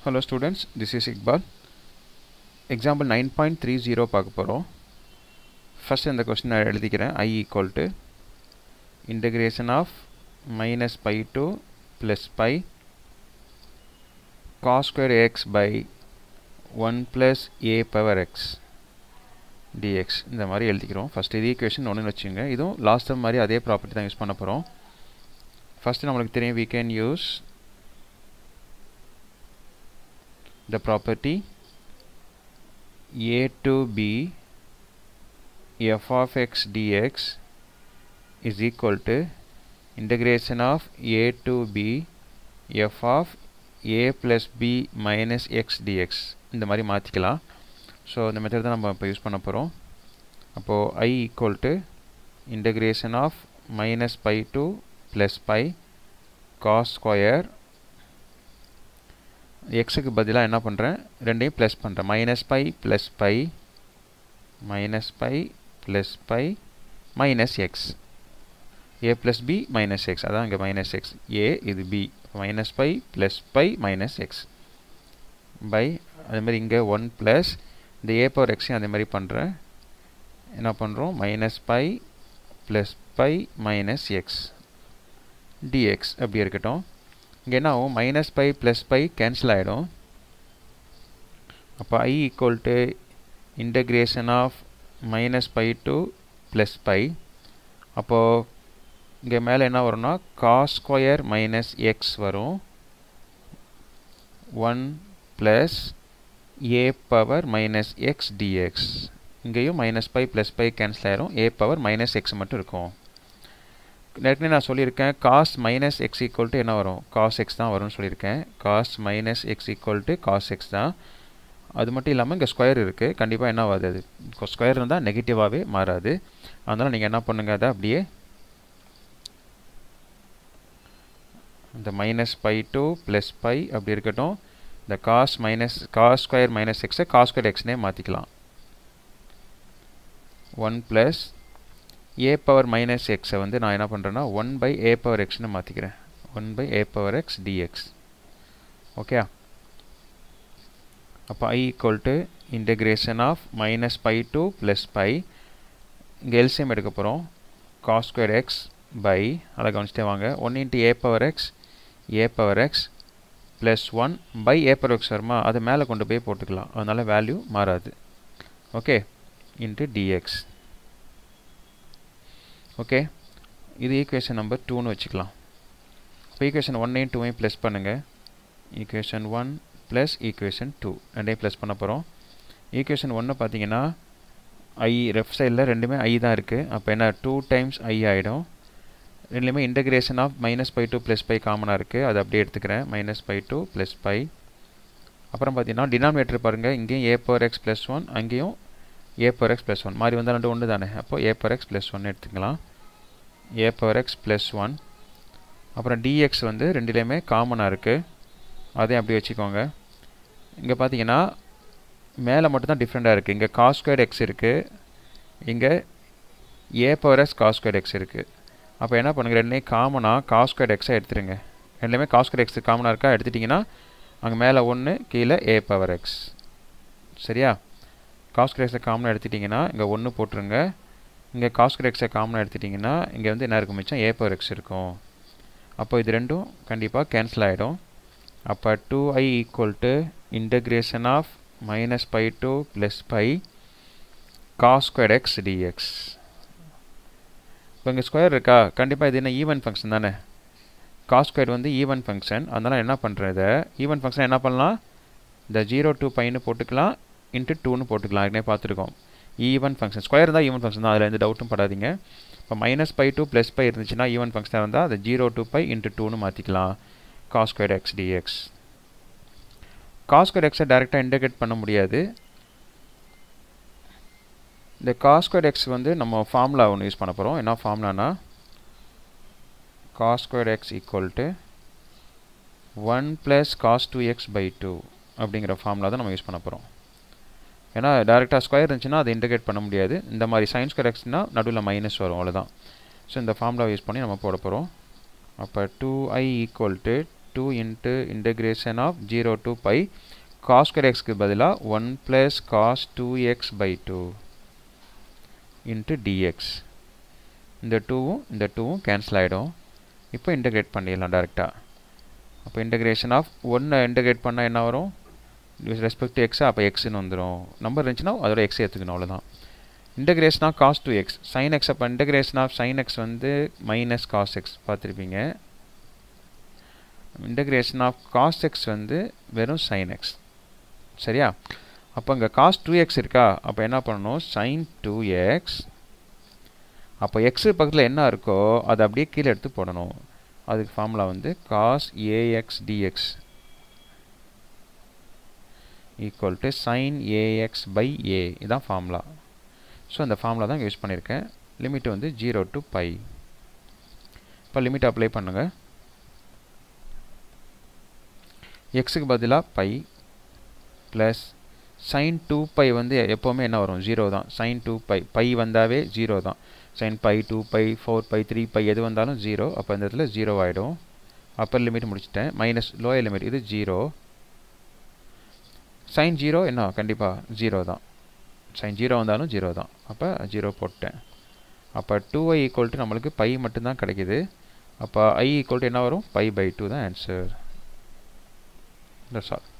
Hello students, this is Iqbal. Example 9.30 பார்க்க போகிறோம் first இந்த கொஸ்டின் நான் எழுதிக்கிறேன் i equal to integration of minus pi to plus pi cos square x by 1 plus a power x dx இந்த மாதிரி எழுதிக்கிறோம் first இது equation ஒன்று வச்சுங்க இதுவும் லாஸ்ட் டைம் மாதிரி அதே ப்ராப்பர்ட்டி தான் யூஸ் பண்ண போகிறோம் ஃபஸ்ட்டு நம்மளுக்கு தெரியும் we can use the property a to b f of x dx is equal to integration of a to b f of a plus b minus x dx இந்த மாதிரி மாற்றிக்கலாம் so இந்த method தான் நம்ம இப்போ use பண்ண போகிறோம் அப்போது i equal to integration of minus pi to plus pi cos square எக்ஸுக்கு பதிலாக என்ன பண்ணுறேன் ரெண்டையும் ப்ளஸ் பண்ணுறேன் minus pi plus pi minus pi plus pi minus x a plus b minus x அதான் இங்கே மைனஸ் எக்ஸ் ஏ இது b minus pi plus pi minus x pi அதேமாதிரி இங்கே ஒன் ப்ளஸ் இந்த ஏ பவர் எக்ஸையும் அதே மாதிரி பண்ணுறேன் என்ன பண்ணுறோம் minus pi plus pi minus x dx அப்படி இருக்கட்டும் இங்கே என்ன ஆகும் minus pi plus pi cancel ஆகிடும் அப்போ I equal to integration of minus pi to plus pi அப்போது இங்கே மேலே என்ன வரும்னா காஸ் ஸ்கொயர் மைனஸ் எக்ஸ் வரும் one plus a power minus x dx இங்கேயும் minus pi plus pi cancel ஆயிரும் ஏ பவர் மைனஸ் எக்ஸ் மட்டும் இருக்கும் ஏற்கனவே நான் சொல்லியிருக்கேன் cos minus x equal to என்ன வரும் காஸ் எக்ஸ் தான் வரும்னு சொல்லியிருக்கேன் cos minus x equal to cos x தான் அது மட்டும் இல்லாமல் இங்கே ஸ்கொயர் இருக்குது கண்டிப்பாக என்ன ஆகாது அது ஸ்கொயர் இருந்தால் நெகட்டிவாகவே மாறாது அதனால் நீங்கள் என்ன பண்ணுங்கள் அதை அப்படியே இந்த minus pi to plus pi அப்படி இருக்கட்டும் இந்த cos minus cos square minus எக்ஸை காஸ் ஸ்கொயர் எக்ஸ்னே மாற்றிக்கலாம் one plus a power minus எக்ஸை வந்து நான் என்ன பண்ணுறேன்னா ஒன் பை ஏ பவர் எக்ஸ்னு மாற்றிக்கிறேன் one by a power x dx okay அப்போ I equal to integration of minus pi to plus pi இங்கே எல்சிஎம் எடுக்க போகிறோம் காஸ் ஸ்கொயர் எக்ஸ் பை அதை கவனிச்சிட்டே வாங்க one into a power x a power x plus one by a power x வருமா அதை மேலே கொண்டு போய் போட்டுக்கலாம் அதனால் வேல்யூ மாறாது ஓகே இன்ட்டு டிஎக்ஸ் ஓகே இது ஈக்குவேஷன் நம்பர் டூன்னு வச்சுக்கலாம் இப்போ ஈக்குவேஷன் ஒன்னையும் டூவையும் ப்ளஸ் பண்ணுங்கள் equation one plus equation two ரெண்டையும் ப்ளஸ் பண்ண போகிறோம் ஈக்குவேஷன் ஒன்று பார்த்தீங்கன்னா ஐ லெஃப்ட் சைடில் ரெண்டுமே ஐ தான் இருக்குது அப்போ என்ன டூ டைம்ஸ் ஐ ஆகிடும் ரெண்டுலேயுமே integration of minus pi to plus pi காமனாக இருக்குது அதை அப்படியே எடுத்துக்கிறேன் minus pi to plus pi அப்புறம் பார்த்தீங்கன்னா டினாமினேட்டர் பாருங்கள் இங்கேயும் a power x plus one அங்கேயும் a power x plus one மாதிரி வந்தால் ரெண்டு ஒன்று தானே அப்போ a power x plus one எடுத்துக்கலாம் a power x plus one அப்புறம் டிஎக்ஸ் வந்து ரெண்டுலேயுமே காமனாக இருக்குது அதையும் அப்படி வச்சுக்கோங்க இங்கே பார்த்தீங்கன்னா மேலே மட்டும்தான் டிஃப்ரெண்ட்டாக இருக்குது இங்கே காஸ் ஸ்கொயர் எக்ஸ் இருக்குது இங்கே a power x cos square x இருக்குது அப்போ என்ன பண்ணுங்கள் ரெண்டுலேயும் காமனாக காஸ் ஸ்கொயர் எக்ஸை எடுத்துருங்க ரெண்டுலேயுமே காஸ் ஸ்கொயர் எக்ஸ் காமனாக இருக்கா எடுத்துட்டிங்கன்னா அங்கே மேலே ஒன்று கீழே ஏ பவர் எக்ஸ் சரியா காஸ் எக்ஸை காமனாக எடுத்துட்டிங்கன்னா இங்கே ஒன்று போட்டுருங்க இங்கே காஸ் எக்ஸை காமனாக எடுத்துட்டிங்கன்னா இங்கே வந்து என்ன இருக்கும் மிச்சம் ஏ பவர் எக்ஸ் இருக்கும் அப்போ இது ரெண்டும் கண்டிப்பாக கேன்சல் ஆகிடும் அப்போ two I equal to integration of minus pi to plus pi cos square x dx இப்போ இங்கே ஸ்கொயர் இருக்கா கண்டிப்பாக இது என்ன ஈவன் ஃபங்க்ஷன் தானே காஸ் ஸ்கொயர் வந்து ஈவன் ஃபங்க்ஷன் அதனால் என்ன பண்ணுறது ஈவன் ஃபங்க்ஷன் என்ன பண்ணலாம் இந்த ஜீரோ டூ பைன்னு போட்டுக்கலாம் இன்ட்டு டூன்னு போட்டுக்கலாம் ஏற்கனவே பார்த்துருக்கோம் ஈவன் ஃபங்க்ஷன் ஸ்கொயர் தான் ஈவன் ஃபங்க்ஷன் தான் அதில் எந்த டவுட்டும் படாதீங்க இப்போ minus pi to plus pi இருந்துச்சுன்னா ஈவன் ஃபங்க்ஷனாக இருந்தால் அதை ஜீரோ டூ பை இன்ட்டு டூன்னு மாற்றிக்கலாம் cos square x dx cos square எக்ஸை டேரெக்டாக இன்டகிரேட் பண்ண முடியாது இந்த காஸ் ஸ்கொயர் எக்ஸ் வந்து நம்ம ஃபார்முலா ஒன்று யூஸ் பண்ண போகிறோம் என்ன ஃபார்முலானா cos square x equal to one plus cos two x by two அப்படிங்கிற ஃபார்முலா தான் நம்ம யூஸ் பண்ண போகிறோம் ஏன்னா டேரெக்டாக ஸ்கொயர் இருந்துச்சுன்னா அதை இன்டகிரேட் பண்ண முடியாது இந்த மாதிரி சைன் ஸ்கொயர் எக்ஸ்னால் நடுவில் மைனஸ் வரும் அவ்வளோதான் ஸோ இந்த ஃபார்முலா யூஸ் பண்ணி நம்ம போட போகிறோம் அப்போ two I equal to two into integration of zero to pi cos square எக்ஸ்க்கு பதிலாக one plus cos two x by two into dx இந்த டூவும் இந்த டூவும் கேன்சல் ஆகிடும் இப்போ இன்டகிரேட் பண்ணிடலாம் டேரெக்டாக அப்போ இன்டகிரேஷன் ஆஃப் ஒன்று இன்டகிரேட் பண்ணால் என்ன வரும் வித் ரெஸ்பெக்ட் டு எக்ஸா அப்போ எக்ஸ்னு வந்துடும் நம்பர் இருந்துச்சுன்னா அதோட எக்ஸ் ஏற்றுக்கணும் அவ்வளோதான் integration of cos two x sine x அப்போ இன்டகிரேஷன் ஆஃப் சைன் எக்ஸ் வந்து மைனஸ் காஸ் எக்ஸ் பார்த்துருப்பீங்க இன்டகிரேஷன் ஆஃப் காஸ் எக்ஸ் வந்து வெறும் சைன் எக்ஸ் சரியா அப்போ இங்கே காஸ் டூ எக்ஸ் இருக்கா அப்போ என்ன பண்ணணும் சைன் டூ எக்ஸ் அப்போ எக்ஸு பக்கத்தில் என்ன இருக்கோ அதை அப்படியே கீழே எடுத்து போடணும் அதுக்கு ஃபார்முலா வந்து cos ax dx equal to sine ax by a இதான் ஃபார்முலா ஸோ அந்த ஃபார்முலா தான் யூஸ் பண்ணியிருக்கேன் லிமிட் வந்து ஜீரோ டு பை இப்போ லிமிட் அப்ளை பண்ணுங்கள் எக்ஸுக்கு பதிலாக pi plus sine two pi வந்து எப்போவுமே என்ன வரும் ஜீரோ தான் சைன் டூ பை பை வந்தாவே ஜீரோ தான் sine pi two pi four pi three pi எது வந்தாலும் ஜீரோ அப்போ இந்த இடத்துல ஜீரோ ஆகிடும் அப்பர் லிமிட் முடிச்சிட்டேன் மைனஸ் லோயர் லிமிட் இது ஜீரோ சைன் ஜீரோ என்ன கண்டிப்பாக ஜீரோ தான் சைன் ஜீரோ வந்தாலும் ஜீரோ தான் அப்போ ஜீரோ போட்டேன் அப்போ டூ ஐ ஈக்குவல் டு நம்மளுக்கு பை மட்டும்தான் கிடைக்கிது அப்போ ஐ ஈக்குவல் டு என்ன வரும் பை பை டூ தான் ஆன்சர் தட்ஸ் ஆல்